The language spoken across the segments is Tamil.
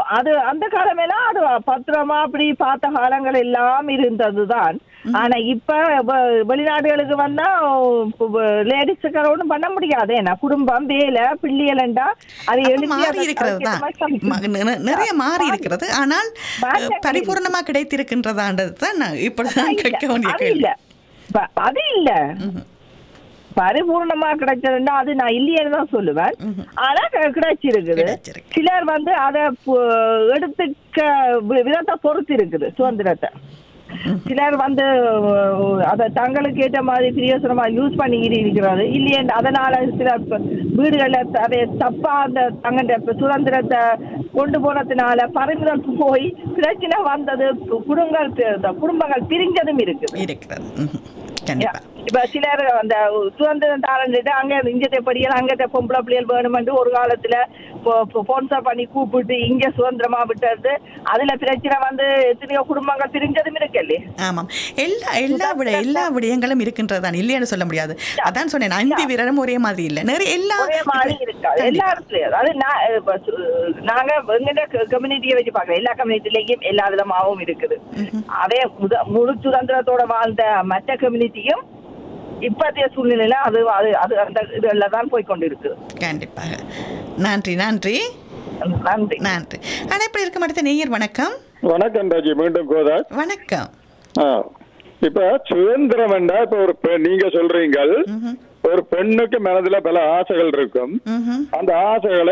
அது அந்த காலமெல்லாம் அது பத்திரமா அப்படி பார்த்த காலங்கள் எல்லாம் இருந்ததுதான் ஆனா இப்ப வ- வெளிநாடுகளுக்கு வந்தா லேடிஸுக்கு ஒன்றும் பண்ண முடியாது ஏன்னா குடும்பம் வேலை பிள்ளைகளண்டா அது அப்ப எழுதி மாறி அதை இருக்கிறது தான் அதுக்கேத்த மாதிரி ம- நி- நிறைய மாறி இருக்கிறது ஆனால் மாறி அஹ், பரிபூர்ணமா கிடைத்திருக்கின்றதான்றது தான் நான் இப்படிதான் இல்ல, கேட்க வேண்டிய அது கேள்வி இல்ல ப- அது இல்ல பரிபூர்ணமா கிடைச்சதுன்னா அது நான் இல்லையேன்னு தான் சொல்லுவேன் ஆனா கி- கிடைச்சிருக்குது கிடைச்சிருக்கு. சிலர் வந்து அதை பு- எடுத்துக்க வி- விதத்தை பொறுத்து இருக்குது சுதந்திரத்தை சிலர் வந்து அஹ், அதை தங்களுக்கு ஏற்ற மாதிரி பிரியோசனமா யூஸ் பண்ணி இருக்கிறது இல்லையே அதனால சில ப- வீடுகள்ல த- அதை தப்பா அந்த தங்கண்ட சுதந்திரத்தை கொண்டு போனதுனால பறிமுதல் போய் பிரச்சனை வந்தது கு- குடும்பங்கள் பி- இந்த குடும்பங்கள் பிரிஞ்சதும் இருக்குது இருக்கிறது ம்ஹும். கண்டிப்பா இப்ப சிலர் அந்த சுதந்திரம் தாரன்ட்டு அங்க இங்கத்தை படியல் அங்கத்தை பொம்பளை பிள்ளைகள் வேணுமென்று ஒரு காலத்துல ஸ்பான்சர் பண்ணி கூப்பிட்டு இங்க சுதந்திரமா விட்டது அதுல பிரச்சனை வந்து எத்தனையோ குடும்பங்கள் பிரிஞ்சதும் இருக்கல்லே ஆமாம் எல்லா எல்லா விட எல்லா விடயங்களும் இருக்கின்றதுதான் இல்லைன்னு சொல்ல முடியாது அதான் சொன்னேன் அஞ்சு வீரரும் ஒரே மாதிரி இல்லை நிறைய எல்லா ஒரே மாதிரி இருக்காது எல்லா இடத்துலயும் அதாவது நான் இப்ப சு- நாங்க எங்க கம்யூனிட்டியை வச்சு பார்க்கறோம் எல்லா கம்யூனிட்டிலையும் எல்லா விதமாகவும் இருக்குது அதே முத- முழு சுதந்திரத்தோட வாழ்ந்த மற்ற கம்யூனிட்டியும் இப்பத்திய சூழ்நிலையில அது அது அது அந்த இதுல தான் போய் கொண்டு இருக்குது கண்டிப்பாக நன்றி நன்றி நன்றி நன்றி அழைப்பில் இருக்க அடுத்த நேயர் வணக்கம் வணக்கம் ராஜி மீண்டும் கோதாஸ் வணக்கம் ஆ. இப்ப சுதந்திரம் என்றா இப்ப ஒரு பெண் நீங்க சொல்றீங்க ம்ஹும். ஒரு பெண்ணுக்கு மனதுல பல ஆசைகள் இருக்கும் ம்ஹும். அந்த ஆசைகளை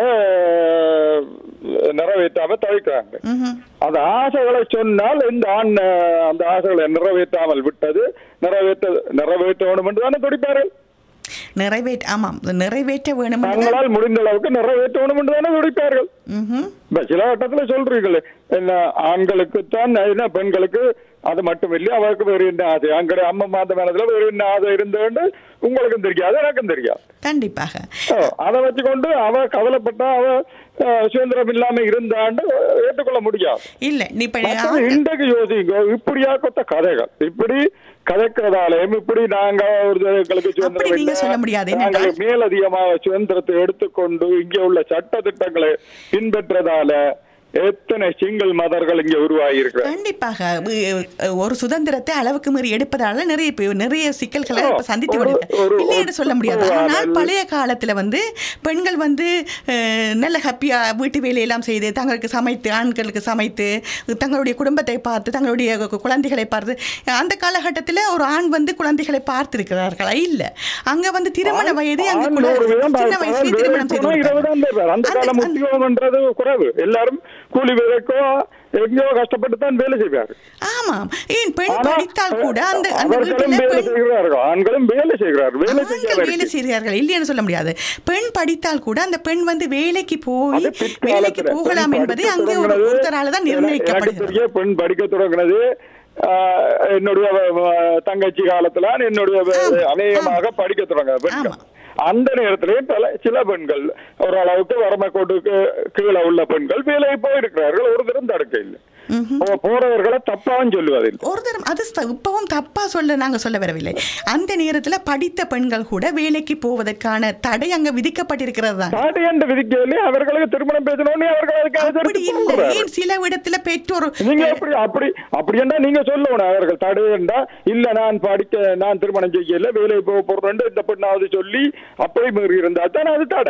அஹ், நிறைவேற்றாம தவிக்கிறாங்க ம்ஹும். அந்த ஆசைகளை சொன்னால் இந்த ஆண் அஹ், அந்த ஆசைகளை நிறைவேற்றாமல் விட்டது நிறைவேற்ற நிறைவேற்ற வேண்டும் என்று தானே துடிப்பார்கள் நிறைவேற்ற ஆமாம் நிறைவேற்ற வேணும் தங்களால் முடிந்த அளவுக்கு நிறைவேற்ற வேண்டும் என்று தானே துடிப்பார்கள் ம்ஹும். இப்ப சில வட்டத்துல சொல்றீங்களே என்ன ஆண்களுக்கு தான் என்ன பெண்களுக்கு அது மட்டும் இல்லை அவருக்கு வேறு என்ன ஆசை அங்கே அம்மா மாத மேலத்துல வேறு என்ன ஆசை இருந்தேன்னு உங்களுக்கும் தெரியாது எனக்கும் தெரியாது கண்டிப்பாக ஓ, அதை வச்சுக்கொண்டு அவ கவலைப்பட்டா அவ அஹ், சுதந்திரம் இல்லாம இருந்தாண்டு ஏற்றுக்கொள்ள முடியாது இல்ல நீ இப்ப மற்றது ஆண்கள்- இன்றைக்கு யோசிங்க இப்படியா கொத்த கதைகள் இப்படி கதைக்கிறதாலையும் இப்படி நாங்க ஒருத்தர்களுக்கு அப்படி நீங்க சுதந்திரம் சொல்ல இல்லை, முடியாது. நாங்கள் என்னென்றால் மேலதிகமாக சுதந்திரத்தை எடுத்துக்கொண்டு இங்கே உள்ள சட்ட திட்டங்களை பின்பற்றதால எத்தனை சிங்கிள் மதர்கள் இங்க உருவாகி இருக்கிறார் கண்டிப்பாக உ- ஒரு சுதந்திரத்தை அளவுக்கு மீறி எடுப்பதால நிறைய பேர் நிறைய சிக்கல்களை ஓ, இப்ப சந்தித்து ஒரு- கொண்டிருக்க ஒரு- இல்லைன்னு சொல்ல முடியாது ஒரு- ஆனால் பழைய காலத்துல வந்து பெண்கள் வந்து அஹ், நல்ல ஹாப்பியா வீட்டு வேலையெல்லாம் செய்து தங்களுக்கு சமைத்து ஆண்களுக்கு சமைத்து தங்களுடைய குடும்பத்தை பார்த்து தங்களுடைய கு- குழந்தைகளை பார்த்து அந்த காலகட்டத்தில் ஒரு ஆண் வந்து குழந்தைகளை பார்த்திருக்கிறார்களா இல்ல அங்க வந்து திருமண வயது அங்க ஆண் குல- நூறு வீதம் சின்ன வயசுலயே வேலைக்கு திருமணம் செய்து போனா கொடுத்தாங்க. இருபதாம் பேர் அந்த அந்த- காலம் அந்த- உத்தியோகம்ன்றது குறைவு எல்லாரும் கூலி வேலைக்கோ எங்கேயோ கஷ்டப்பட்டு தான் வேலை செய்வார் ஆமாம் ஏன் பெண் ஆனா, படித்தால் கூட அந்த அந்த அவர்களும் வீட்டில் வேலை பெண் செய்கிறார்கள் ஆண்களும் வேலை செய்கிறார் வேலை ஆண்கள் செய்ய வேலை செய்கிறார்கள் இல்லைன்னு சொல்ல முடியாது பெண் படித்தால் கூட அந்த பெண் வந்து வேலைக்கு போய் அது வேலைக்கு பிற்காலத்துல போகலாம் பெண் என்பது படிக்க அங்கே ஒரு தொடங்கினது, ஒருத்தரால தான் எனக்கு- எனக்கு நிர்ணயிக்கப்படுகிறது தெரிய பெண் படிக்க தொடங்கினது ஆஹ், என்னுடைய அஹ், தங்கச்சி காலத்துல என்னுடைய ஆமா, அநேகமாக படிக்க தொடங்க பெண்கள் ஆமா. அந்த நேரத்திலேயும் பல சில பெண்கள் ஓரளவுக்கு வறுமை கோட்டுக்கு கீழே உள்ள பெண்கள் வேலைக்கு போயிருக்கிறார்கள் ஒரு தரம் தடுக்க இல்லை போ- போறவர்களை தப்பாவும் சொல்லுவதில்லை ஒரு தரம் அது ச- இப்பவும் தப்பா சொல்ல நாங்க சொல்ல வரவில்லை அந்த நேரத்துல படித்த பெண்கள் கூட வேலைக்கு போவதற்கான தடை அங்க விதிக்கப்பட்டிருக்கிறது தான் சாட்டை என்று விதிக்கவில்லை அவர்களுக்கு திருமணம் பேசணும்னு அவர்கள் அதுக்கு அப்படி ஆதரித்து இல்லை போகிறார்கள். ஏன் சில இடத்துல பெற்றோர் நீங்க எப்படி அப்படி அப்படி என்றா நீங்க சொல்லணும் அவர்கள் தடை என்றா இல்ல நான் படிக்க நான் திருமணம் செய்யல வேலைக்கு போக போறேன் இந்த பெண்ணாவது சொல்லி அப்படி மீறி இருந்தா தான் அது தடை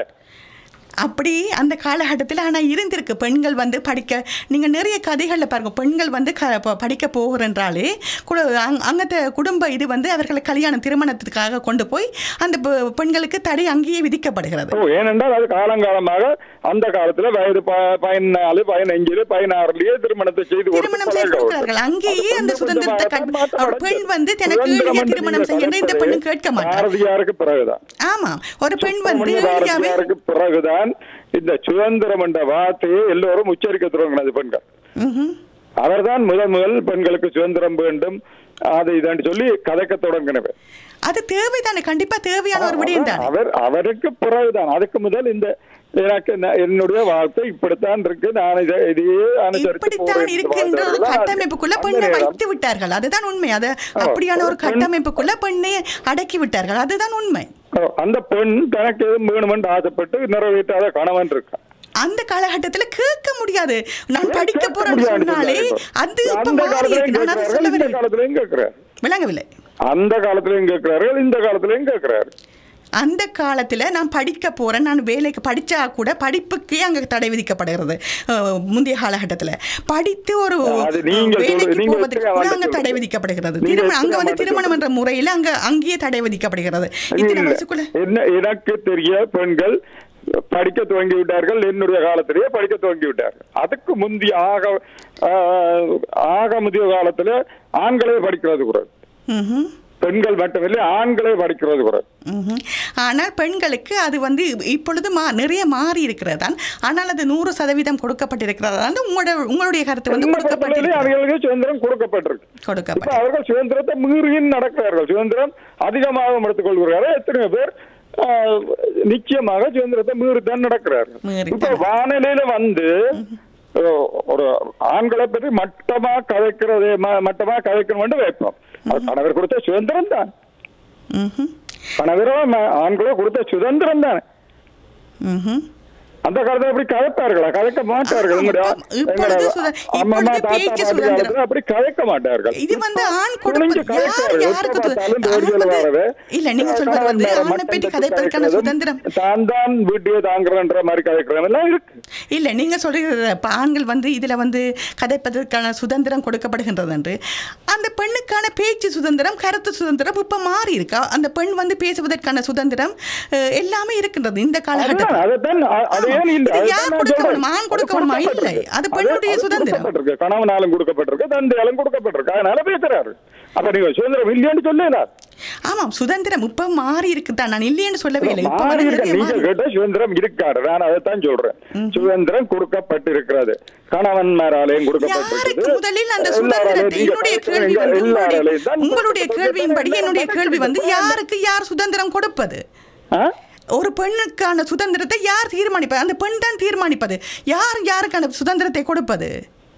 அப்படி அந்த காலகட்டத்தில் ஆனால் இருந்திருக்கு பெண்கள் வந்து படிக்க நீங்கள் நிறைய கதைகளில் பாருங்க பெண்கள் வந்து க ப- படிக்க போகிறன்றாலே குடு அங் அங்கத்த குடும்ப இது வந்து அவர்களை கல்யாணம் திருமணத்துக்காக கொண்டு போய் அந்த பெ- பெண்களுக்கு தடை அங்கேயே விதிக்கப்படுகிறது ஓ ஏனென்றால் அது காலங்காலமாக அந்த காலத்துல வயது ப- பதினாலு பதினஞ்சுல பதினாறுலயே திருமணத்தை செய்து கொடுத்து திருமணம் செய்து பழக கொடுக்கிறார்கள் வேண்டும். அங்கேயே அது அந்த கொஞ்சம் சுதந்திரத்தை கொஞ்சமாக கட்- மாற்றம் ஒரு பெண் அடைந்தது. வந்து தனக்கு சுதந்திரம் ஏழிய என்று திருமணம் நீங்க செய்யணும் இந்த பெண்ணு கருத்து கேட்க மாட்டார் பாரதியாருக்கு பிறகுதான் ஆமாம் ஒரு பெண் வந்து சுப்பிரமணிய ஏழியாவே பாரதியாருக்கு பிறகுதான் இந்த சுதந்திரம் என்ற வார்த்தையை எல்லோரும் உச்சரிக்க தொடங்கினது பெண்கள் ம்ஹும். அவர்தான் முதல் முதல் பெண்களுக்கு சுதந்திரம் வேண்டும் அது இதான்னு சொல்லி கதைக்க தொடங்கினவர் அது தேவைதானே கண்டிப்பா தேவையான ஒரு விடயம் தானே அவர் அவருக்கு பிறகுதான் அதுக்கு முதல் இந்த எனக்கு ந- என்னுடைய வாழ்க்கை இப்படித்தான் இருக்கு நான் இதை இதையே அனுசரித்து இப்படித்தான் போறேன் இருக்கு என்ற ஒரு வாழ்ந்தவர்கள் கட்டமைப்புக்குள்ள அந்த பெண்ணை நேரம் வைத்து விட்டார்கள் அதுதான் உண்மை அது ஆ, அப்படியான ஒரு ஒரு பெண்- கட்டமைப்புக்குள்ள பெண்ணை அடக்கி விட்டார்கள் அதுதான் உண்மை ஓ, அந்த பெண் தனக்கு எதுவும் வேணுமென்று ஆசைப்பட்டு நிறைவேற்றாத கணவன் இருக்கான் அந்த காலகட்டத்துல கேட்க முடியாது நான் படிக்க கேட்க போறேன்னு முடியாது சொன்னாலே இப்போ. அது இப்ப அந்த மாறி இருக்கு நான் அதை சொல்ல காலத்திலையும் வரேன் இந்த காலத்திலையும் கேட்கிறார் விளங்கவில்லை அந்த காலத்திலையும் கேட்கிறார்கள் இந்த காலத்திலையும் கேட்கிறார் அந்த காலத்தில் நான் படிக்க போகிறேன் நான் வேலைக்கு படித்தா கூட படிப்புக்கே அங்கே தடை விதிக்கப்படுகிறது அஹ், முந்தைய காலகட்டத்தில் படித்து ஒரு அது நீங்கள் வேலைக்கு சொல்றது- நீங்க போவதற்கு எத்தனை கூட ஆண்டு அங்கே தடை சொல்றீங்க? விதிக்கப்படுகிறது நீங்க திருமணம் அங்கே எத்தனை வந்து ஆண்டு திருமணம் என்ற முறையில் அங்கே அங்கேயே தடை விதிக்கப்படுகிறது இத்தனை இல்ல. வயசுக்குள்ள என்ன எனக்கு தெரிய பெண்கள் படிக்க துவங்கி விட்டார்கள் என்னுடைய காலத்திலேயே படிக்க துவங்கி விட்டார்கள் அதுக்கு முந்தைய ஆக ஆஹ், ஆக முதிய காலத்துல ஆண்களே படிக்கிறது குரல் ம்ஹும். பெண்கள் மட்டுமில்லை ஆண்களே படிக்கிறது குரல் ம்ஹும். ஆனால் பெண்களுக்கு அது வந்து இப்பொழுது மா நிறைய மாறி இருக்கிறது தான் ஆனால் அது நூறு சதவீதம் கொடுக்கப்பட்டிருக்கிறது வந்து உங்களோட உங்களுடைய கருத்து வந்து பெண்கள் கொடுக்கப்பட்டிருக்கிறது அவர்களுக்கு சுதந்திரம் கொடுக்கப்பட்டிருக்கு இப்ப கொடுக்கப்பட்ட அவர்கள் சுதந்திரத்தை மீறியும் நடக்கிறார்கள் சுதந்திரம் அதிகமாக எடுத்துக் கொள்கிறார்கள் எத்தனையோ பேர் ஆஹ், நிச்சயமாக சுதந்திரத்தை மீறித்தான் நடக்கிறார்கள் மீறித்தான். இப்ப வானிலையில வந்து அஹ், ஒரு ஆண்களை பற்றி மட்டமா கதைக்கிறது ம- மட்டமா கதைக்கணும் வைப்போம் அது கணவர் கொடுத்த சுதந்திரம் தான் ம்ஹும். கணவரோ ம- ஆண்களோ கொடுத்த சுதந்திரம் தான் ம்ஹும். அந்த காலத்துல அப்படி கதைப்பார்களா கதைக்க மாட்டார்கள் எங்களுடைய இப்பொழுது எங்களுடைய சுத- அம்மம்மா இப்பொழுது தாத்தா பேச்சு பாட்டி சுதந்திரம். காலத்துல அப்படி கதைக்க மாட்டார்கள் இது வந்து ஆண் துணிஞ்சு கொடுப்பது யார் கதைப்பார்கள். யாருக்கு எப்ப சுத- பார்த்தாலும் ஆண் ரேடியோல வந்து- வரது. இல்ல நீங்க சொல்வது வந்து கணவன் ஆணை மட்டம் பற்றி தட்டி கதைப்பதற்கான கதைக்கிறதும், சுதந்திரம் தான் தான் வீட்டையே தாங்குறன்ற மாதிரி கதைக்கிறதும் எல்லாம் இருக்கு இல்ல நீங்க சொல்றது இப்ப ஆண்கள் வந்து இதுல வந்து கதைப்பதற்கான சுதந்திரம் கொடுக்கப்படுகின்றது என்று அந்த பெண்ணுக்கான பேச்சு சுதந்திரம் கருத்து சுதந்திரம் இப்ப மாறி இருக்கா அந்த பெண் வந்து பேசுவதற்கான சுதந்திரம் அஹ், எல்லாமே இருக்கின்றது இந்த அதுதான், காலகட்டத்தில் அதைத்தான் அ- அது ஏன் இல்ல? இது அதைத்தான் யார் நான் கொடுக்க சொல்றேன். வேணுமா? ஆண் அது கொடுக்க வேணுமா? இல்லை. கொடுக்கப்பட்டிருக்கு. அது பெண்ணுடைய அது சுதந்திரம். கொடுக்கப்பட்டிருக்கு. கணவனாலும் கொடுக்கப்பட்டிருக்கு தந்தையாலும் கொடுக்கப்பட்டிருக்கு அதனால பேசுறாரு அப்ப நீங்க சுதந்திரம் இல்லைன்னு சொல்லலாம் ஆமாம் சுதந்திரம் இப்ப மாறி இருக்குதான் நான் இல்லைன்னு சொல்லவே இல்லை இப்ப மாறி வந்து இருக்க நிறைய நீங்க மாறி கேட்ட சுதந்திரம் இருக்காரு நான் அதைத்தான் சொல்றேன் சுதந்திரம் கொடுக்கப்பட்டிருக்கிறது கணவன்மாராலையும் யாருக்கு கொடுக்கப்பட்டிருக்குது முதலில் அந்த எல்லாராலையும் சுதந்திரத்தை நீங்க என்னுடைய பார்க்கிற கேள்வி வந்து உங்களுடைய- எல்லாராலையும் தான் உங்களுடைய கேள்வியின்படி என்னுடைய கேள்வி வந்து கொடுக்கப்பட்டிருக்கு. யாருக்கு யார் சுதந்திரம் கொடுப்பது ஆ? ஒரு பெண்ணுக்கான சுதந்திரத்தை யார் தீர்மானிப்பது அந்த பெண் தான் தீர்மானிப்பது யார் யாருக்கான சுதந்திரத்தை கொடுப்பது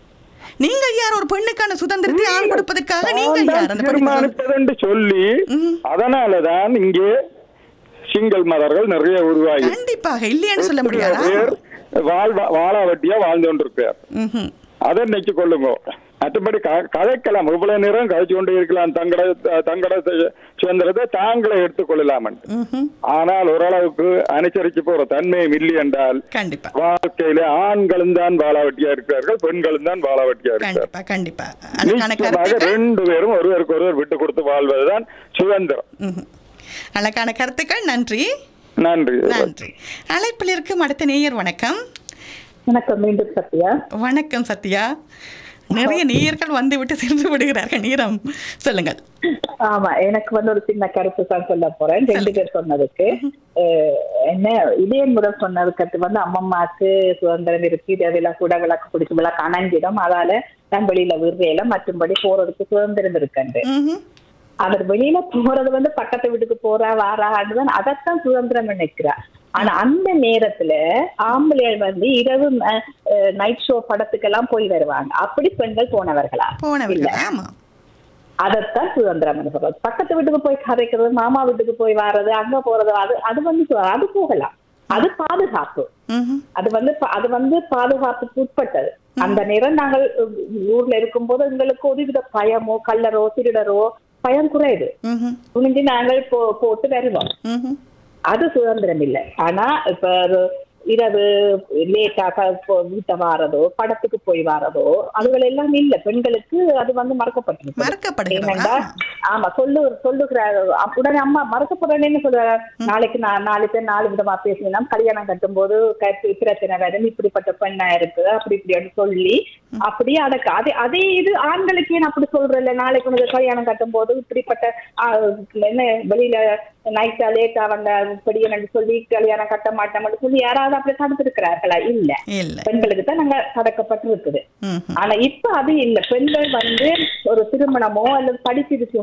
நீங்கள் யார் ஒரு பெண்ணுக்கான சுதந்திரத்தை ஆண் கொடுப்பதற்காக நீங்கள் நான் யார் அந்த பெண்ணுக்கு சுதந்திரம்? தீர்மானிப்பது என்று சொல்லி அதனாலதான் இங்கே சிங்கள் மதர்கள் நிறைய உருவாகி கண்டிப்பாக இல்லைன்னு சொல்ல முடியாதா பேர் வாழ் வாழாவட்டியா வாழ்ந்து கொண்டிருக்கிறார் ம்ஹும். அதை நினைச்சு கொள்ளுங்க மற்றபடி க- கதைக்கலாம் இவ்வளவு நேரம் கதைச்சு கொண்டே இருக்கலாம் தங்கட தங்கட சு- சுதந்திரத்தை தாங்களே எடுத்துக்கொள்ளலாம் ம்ஹும். ஆனால் ஓரளவுக்கு அனுசரிச்சு போற தன்மையும் இல்லை என்றால் கண்டிப்பா வாழ்க்கையில ஆண்களும் தான் வாழாவட்டியா இருக்கிறார்கள் பெண்களும் தான் வாழாவட்டியா இருக்கிறார்கள் கண்டிப்பா கண்டிப்பா அதுக்கான நிச்சயமாக கருத்துக்கள் ரெண்டு பேரும் ஒருவருக்கு ஒருவர் விட்டு கொடுத்து வாழ்வதுதான் சுதந்திரம் ம்ஹும். அழகான கருத்துக்கள் நன்றி நன்றி நன்றி அழைப்பில் இருக்கும் அடுத்த நேயர் வணக்கம் வணக்கம் மீண்டும் சத்யா வணக்கம் சத்யா நிறைய நேயர்கள் வந்து விட்டு சென்று விடுகிறார்கள் நேரம் சொல்லுங்கள் ஆமா எனக்கு வந்து ஒரு சின்ன கருத்து தான் சொல்ல போறேன் ரெண்டு பேர் சொன்னதுக்கு அஹ், என்ன இதே முறை சொன்னதுக்கு அடுத்து வந்து அம்மம்மாக்கு சுதந்திரம் இருக்கு இதெல்லாம் கூட விளக்கு பிடிச்சி விளக்கு அணைஞ்சிடும் அதால நான் வெளியில விடுறையில மற்றும்படி போறதுக்கு சுதந்திரம் இருக்கண்டு ம்ஹும். அவர் வெளியில போறது வந்து பக்கத்து வீட்டுக்கு போறா வாரான்னு அதைத்தான் சுதந்திரம் நினைக்கிறா ஆனா அந்த நேரத்துல ஆம்பளைகள் வந்து இரவு நைட் ஷோ படத்துக்கெல்லாம் போய் வருவாங்க அப்படி பெண்கள் போனவர்களா போனவர்கள் ஆமா அதைத்தான் சுதந்திரம் சொல்றது பக்கத்து வீட்டுக்கு போய் கதைக்கிறது மாமா வீட்டுக்கு போய் வர்றது அங்க போறது அது அது வந்து சு- அது போகலாம் அது பாதுகாப்பு ம்ஹும். அது வந்து ப- அது வந்து பாதுகாப்புக்கு உட்பட்டது அந்த நேரம் நாங்கள் உ- ஊர்ல இருக்கும்போது எங்களுக்கு ஒருவித பயமோ கல்லரோ திருடரோ பயம் குறையுது ம்ஹும். துணிஞ்சு நாங்கள் போ போட்டு வருவோம் ம்ஹும். அது சுதந்திரம் இல்லை ஆனா இப்ப ஒரு இரவு லேட்டாக வீட்டை வாரதோ படத்துக்கு போய் வாரதோ அதுகள் எல்லாம் இல்ல பெண்களுக்கு அது வந்து மறக்கப்பட்டிருக்கு மறக்கப்படுகிறது ஏனென்றா ஆமா. ஆமா சொல்லு சொல்லுகிறார் உடனே அம்மா மறக்கப்படுறேன்னு சொல்றாரு நாளைக்கு நான் நாலு பேர் நாலு விதமா பேசினா கல்யாணம் கட்டும் போது கற்பி பிரச்சனை வரும் இப்படிப்பட்ட பெண்ணா இருக்கு அப்படி இப்படின்னு சொல்லி அப்படியே அடக்க அதே அதே இது ஆண்களுக்கு ஏன் அப்படி சொல்றல நாளைக்கு உனக்கு கல்யாணம் கட்டும் போது இப்படிப்பட்ட ஆ, என்ன வெளியில நைட்டா லேட்டா வந்த இப்படின்னு சொல்லி கல்யாணம் கட்ட மாட்டோம்னு சொல்லி யாராவது அப்படி தடுத்திருக்கிறார்களா இல்ல இல்ல பெண்களுக்கு தான் நாங்க தடுக்கப்பட்டு இருக்குது ம்ஹும். ஆனா இப்ப அது இல்ல பெண்கள் வந்து ஒரு திருமணமோ அல்லது படிச்சிருச்சு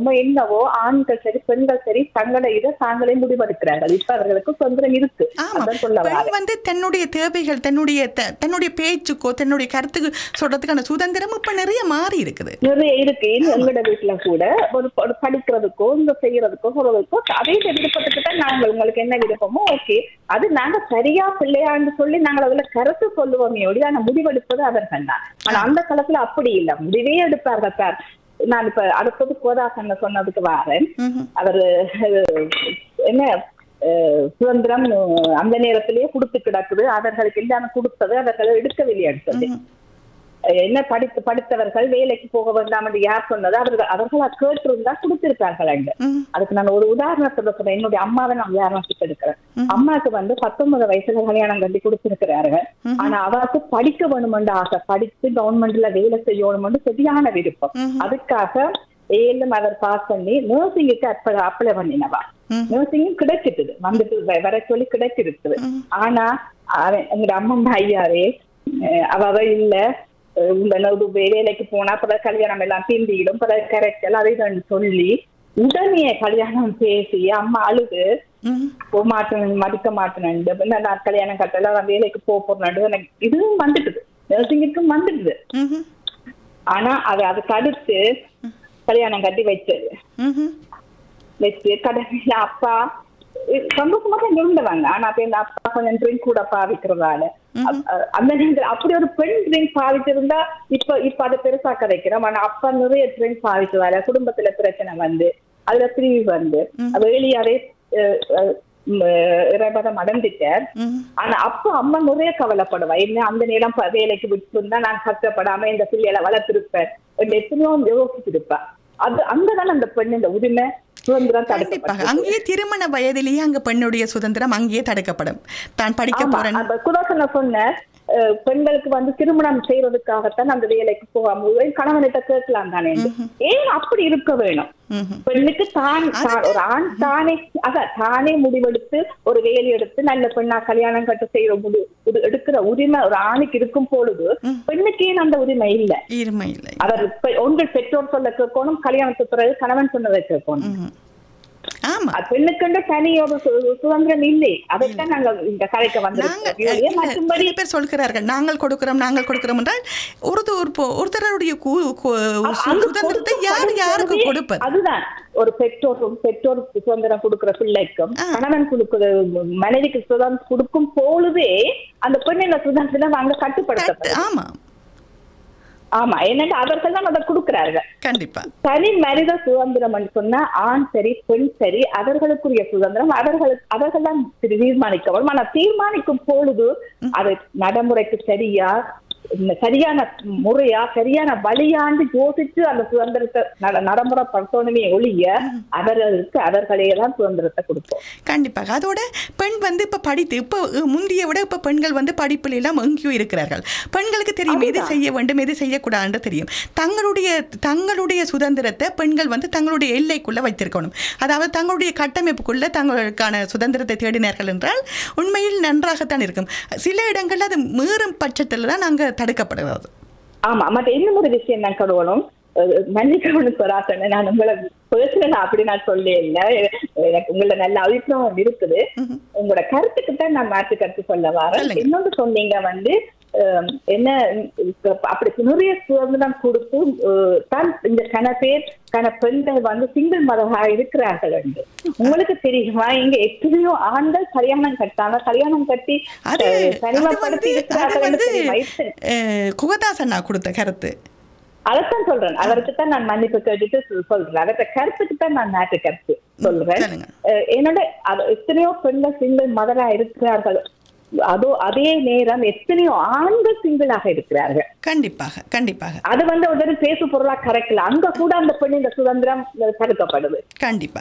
விருப்பமோ என்னவோ ஆண்கள் சரி பெண்கள் சரி தங்களை இதை தாங்களே முடிவெடுக்கிறார்கள் இப்ப அவர்களுக்கு சுதந்திரம் இருக்கு ஆமா அதான் சொல்ல பெண் வரேன். வந்து தன்னுடைய தேவைகள் தன்னுடைய த- தன்னுடைய பேச்சுக்கோ தன்னுடைய கருத்துக்கு சொல்றதுக்கான சுதந்திரம் இப்ப நிறைய மாறி இருக்குது நிறைய இருக்கு இன்னும் எங்களோட வீட்டுல கூட ஒரு ஒரு படிக்கிறதுக்கோ இந்த செய்யறதுக்கோ சொல்றதுக்கோ அதே விருப்பத்துக்கு தான் நாங்கள் உங்களுக்கு என்ன விருப்பமோ ஓகே அது நாங்க சரியா பிள்ளையான்னு சொல்லி நாங்கள் அதுல கருத்து சொல்லுவோமே ஒழிய ஆனா முடிவெடுப்பது அவர்கள் தான் ஆனா அந்த காலத்துல அப்படி இல்ல முடிவே எடுப்பார்கள் சார் நான் இப்ப அடுத்தது கோதாசன் சொன்னதுக்கு வாரேன் ம்ஹும். அவர் என்ன அஹ், சுதந்திரம் அஹ், அந்த நேரத்திலேயே கொடுத்து கிடக்குது அவர்களுக்கு இல்லாம கொடுத்தது அவர்கள் எடுக்கவில்லை சொல்லி ம்ஹும். என்ன படித்து படித்தவர்கள் வேலைக்கு போக வேண்டாம் என்று யார் சொன்னது அவர்கள் அவர்களா கேட்டிருந்தா கொடுத்திருக்கார்கள் அங்க ம்ஹும். அதுக்கு நான் ஒரு உதாரணத்துல சொல்றேன் என்னுடைய அம்மாவை நான் உதாரணத்துக்கு எடுக்கிறேன் ம். அம்மாவுக்கு வந்து பத்தொன்பது வயசுல கல்யாணம் கட்டி கொடுத்திருக்கிறார்கள் ம்ஹும். ஆனா அவருக்கு படிக்க வேணுமென்று ஆசை படித்து கவர்மெண்ட்ல வேலை செய்யணுமென்று சரியான விருப்பம் ம்ஹும். அதுக்காக ஏழும் அவர் பாஸ் பண்ணி நர்சிங்குக்கு அப்ளை அப்ளை பண்ணினவா ம். நர்சிங்கும் கிடைச்சிட்டுது வந்துட்டு வ- வர சொல்லி கிடைச்சிருக்குது ம். ஆனா அவன் எங்க அம்மன் ஐயாவே அஹ் அவ அவ இல்ல அஹ் இந்த நடு வேலைக்கு போனா பிறகு கல்யாணம் எல்லாம் பிந்திடும் பிறகு கரைச்சல் அதை இதுன்னு சொல்லி உடனே கல்யாணம் பேசி அம்மா அழுது ம்ஹும். போக மாட்டேன் மதிக்க மாட்டேன் நான் கல்யாணம் கட்டல நான் வேலைக்கு போக போறேன் எனக்கு இதுவும் வந்துட்டுது நர்சிங்குக்கும் வந்துட்டுது ம்ஹும். ஆனா அது அது தடுத்து கல்யாணம் கட்டி வச்சது ம்ஹும். வச்சு கடைசியில அப்பா இ- சந்தோஷமா தான் இருந்தவங்க ஆனா அப்ப இந்த அப்பா கொஞ்சம் ட்ரிங்க் கூட பாவிக்கிறதால அ- அ- அந்த நேரத்துல அப்படி ஒரு பெண் ட்ரிங்க் பாவிச்சிருந்தா இப்ப இப்ப அதை பெருசா கதைக்கிறோம் ஆனா அப்பா நிறைய ட்ரிங்க் பாவிச்சதால குடும்பத்துல பிரச்சனை வந்து அதுல பிரிவு வந்து வெளியாவே இறைபதம் அடைஞ்சிட்டார் ம்ஹும். ஆனா அப்ப அம்மா நிறைய கவலைப்படுவா என்ன அந்த நேரம் ப- வேலைக்கு விட்டுருந்தா நான் கஷ்டப்படாம இந்த பிள்ளைகளை வளர்த்திருப்பேன் என்று எத்தனையோ யோசிச்சிருப்பா அது அங்கதான் அந்த பெண் இந்த உரிமை சுதந்திரம் கண்டிப்பாக தடுக்கப்பட்டது அங்கேயே திருமண வயதிலேயே அங்க பெண்ணுடைய சுதந்திரம் அங்கேயே தடுக்கப்படும் தான் படிக்க ஆமா, போறேன் அந்த குதாசன சொன்ன அஹ், பெண்களுக்கு வந்து திருமணம் செய்யறதுக்காகத்தான் அந்த வேலைக்கு போகாம ஏன் கணவனிட்ட கேட்கலாம் தானே ஏன் அப்படி இருக்க வேணும் ம்ஹும். பெண்ணுக்கு தான் தான் ஒரு ஆண் தானே அதான் தானே முடிவெடுத்து ஒரு வேலை எடுத்து நல்ல பெண்ணா கல்யாணம் கட்ட செய்யற முடி இது எடுக்கிற உரிமை ஒரு ஆணுக்கு இருக்கும் பொழுது பெண்ணுக்கு ஏன் அந்த உரிமை இல்ல இருமை இல்லை அவர் பெ- ஒன்று பெற்றோர் சொல்ல கேட்கணும் கல்யாணத்துக்கு பிறகு கணவன் சொன்னதை கேட்கணும் ம்ஹும். ஆமா அது பெண்ணுக்கென்று தனி ஒரு சு- சுதந்திரம் இல்லை அதைத்தான் நாங்க இந்த கதைக்கு நாங்க வந்திருக்கோம் இல்ல, மற்றபடி சில பேர் சொல்கிறார்கள் நாங்கள் கொடுக்கிறோம் நாங்கள் கொடுக்கிறோம் என்றால் ஒருத்தர் இப்போ- ஒருத்தருடைய கு- கு- சு- அங்க சுதந்திரத்தை யார் கொடுக்கப்படுகிறதே யாருக்கு கொடுப்பது அதுதான் ஒரு பெற்றோரும் பெற்றோர் சுதந்திரம் கொடுக்கிற பிள்ளைக்கும் ஆ. கணவன் கொடுக்கிற மனைவிக்கு சுதந்திரம் கொடுக்கும் பொழுதே அந்த பெண்ணின் சுதந்திரம் அங்க கட்டுப்படுத்தப்படும் ஆமா ஆமா என்னன்னா அவர்கள் தான் அதை கொடுக்கிறார்கள் கண்டிப்பா தனி மனித சுதந்திரம் சொன்னா ஆண் சரி பெண் சரி அவர்களுக்குரிய சுதந்திரம் அவர்களுக்கு அவர்கள் தான் தீர்மானிக்கவும் ஆனா தீர்மானிக்கும் பொழுது அது நடைமுறைக்கு சரியா இந்த சரியான முறையா சரியான வழியாண்டு யோசிச்சு அந்த சுதந்திரத்தை நட- நடைமுறைப்படுத்தணுமே ஒழிய அவர்களுக்கு அவர்களே தான் சுதந்திரத்தை கொடுப்போம் கண்டிப்பாக அதோட பெண் வந்து இப்போ படித்து இப்போ அஹ், முந்திய விட இப்போ பெண்கள் வந்து படிப்பில் எல்லாம் எங்கேயோ இருக்கிறார்கள் பெண்களுக்கு தெரியும் எது செய்ய வேண்டும் எது செய்யக்கூடாதுன்னு தெரியும் தங்களுடைய தங்களுடைய சுதந்திரத்தை பெண்கள் வந்து தங்களுடைய எல்லைக்குள்ளே வைத்திருக்கணும் அதாவது தங்களுடைய கட்டமைப்புக்குள்ளே தங்களுக்கான சுதந்திரத்தை தேடினார்கள் என்றால் உண்மையில் நன்றாகத்தான் இருக்கும் சில இடங்களில் அது மீறும் பட்சத்தில் தான் நாங்கள் தடுக்கப்படுகிறது ஆமா மற்ற இன்னும் ஒரு விஷயம் நான் கருவணும் மன்னிக்கவனுக்கு ஒரு ஆசை நான் உங்களை பர்சனலா அப்படி நான் சொல்ல இல்லை எனக்கு உங்களோட நல்ல அபிப்பிராயம் இருக்குது உங்களோட கருத்துக்கு தான் நான் மாற்று கருத்து சொல்ல வரேன் சொல்லுங்க. இன்னொன்று சொன்னீங்க வந்து அஹ், என்ன இப்ப அப்படி நிறைய சுதந்திரம் கொடுத்து அஹ், தான் இந்த கன பேர் கன பெண்கள் வந்து சிங்கிள் மதகா இருக்கிறார்கள் என்று உங்களுக்கு தெரியுமா இங்க எத்தனையோ ஆண்கள் கல்யாணம் கட்டாங்க கல்யாணம் கட்டி அது அஹ், அது தனிமைப்படுத்தி வந்து அது இருக்கிறார்கள் என்று வந்து தெரியுமா? இத்தனை- அஹ், குகதாசன் நான் கொடுத்த கருத்து அதைத்தான் சொல்றேன் அவருக்கு தான் நான் மன்னிப்பு கேட்டுட்டு சொல்- சொல்றேன் அவர்கிட்ட கருத்துக்கு தான் நான் நாட்டு கருத்து சொல்றேன் சொல்லுங்க அஹ் என்னோட அது எத்தனையோ பெண்கள் சிங்கிள் மதரா இருக்கிறார்கள் அதோ அதே நேரம் எத்தனையோ ஆண்கள் சிங்கிளாக இருக்கிறார்கள் கண்டிப்பாக கண்டிப்பாக அது வந்து ஒரு பேசு பொருளா கரெக்ட்ல அங்க கூட அந்த பெண்ணின் சுதந்திரம் தடுக்கப்படுது கண்டிப்பா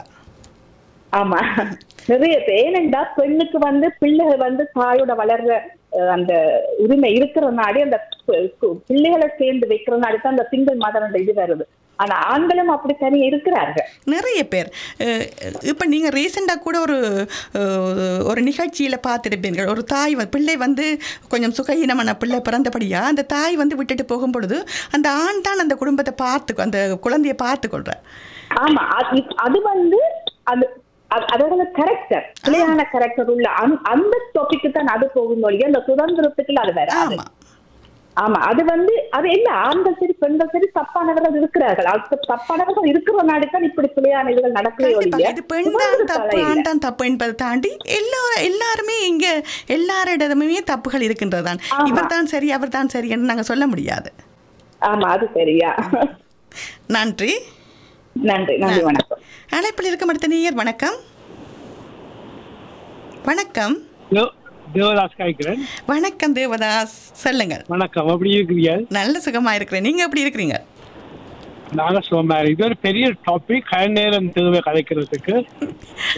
ஆமா நிறைய பேர் ஏனென்றா பெண்ணுக்கு வந்து பிள்ளைகள் வந்து தாயோட வளர்ற அஹ், அந்த உரிமை இருக்கிறனாடி அந்த பி- கு- பிள்ளைகளை சேர்ந்து வைக்கிறனாடி தான் அந்த சிங்கிள் மதம் இது வருது ஆனா ஆண்களும் அப்படி தனியா இருக்கிறார்கள் நிறைய பேர் இப்போ நீங்கள் ரீசெண்டாக கூட ஒரு அஹ், ஒரு நிகழ்ச்சியில் பார்த்துருப்பீர்கள் ஒரு தாய் வ- பிள்ளை வந்து கொஞ்சம் சுகஹீனமான பிள்ளை பிறந்தபடியா அந்த தாய் வந்து விட்டுட்டு போகும் பொழுது அந்த ஆண் தான் அந்த குடும்பத்தை பார்த்து அந்த குழந்தையை பார்த்துக்கொள்கிறார் ஆமா அது அது வந்து அது அது- அதோட கேரக்டர் பிள்ளையான கேரக்டர் உள்ள அந்த- அந்த டாபிக்கு தான் அது போகும் மொழியே அந்த சுதந்திரத்துக்குள்ள அது வராது ஆமா ஆமா அது வந்து அது என்ன ஆண்கள் சரி பெண்கள் சரி தப்பானவர்கள் இருக்கிறார்கள் அது தப்பானவர்கள் இருக்கிற நாடு தான் இப்படி பிள்ளையான இதுகள் நடக்கவே கண்டிப்பா ஒழிய இது பெண் தான் சுதந்திரத்தால தப்பு இல்ல. ஆண் தான் தப்பு என்பதை தாண்டி எல்லா எல்லாருமே இங்க எல்லாரிடமுமே தப்புகள் இருக்கின்றதுதான் ஆமா. இவர் தான் சரி அவர் தான் சரி என்று நாங்க சொல்ல முடியாது ஆமா அது சரியா நன்றி நன்றி நன்றி வணக்கம் அழைப்பில் இருக்கும் அடுத்த நேயர் வணக்கம் வணக்கம் தேவ- தேவதாஸ் காய்க்கிறேன் வணக்கம் தேவதாஸ் சொல்லுங்கள் வணக்கம் எப்படி இருக்கிறீங்க நல்ல சுகமா இருக்கிறேன் நீங்க எப்படி இருக்கிறீங்க நாங்க சும்மா இது ஒரு பெரிய டாபிக் கை நேரம் தேவை கதைக்கிறதுக்கு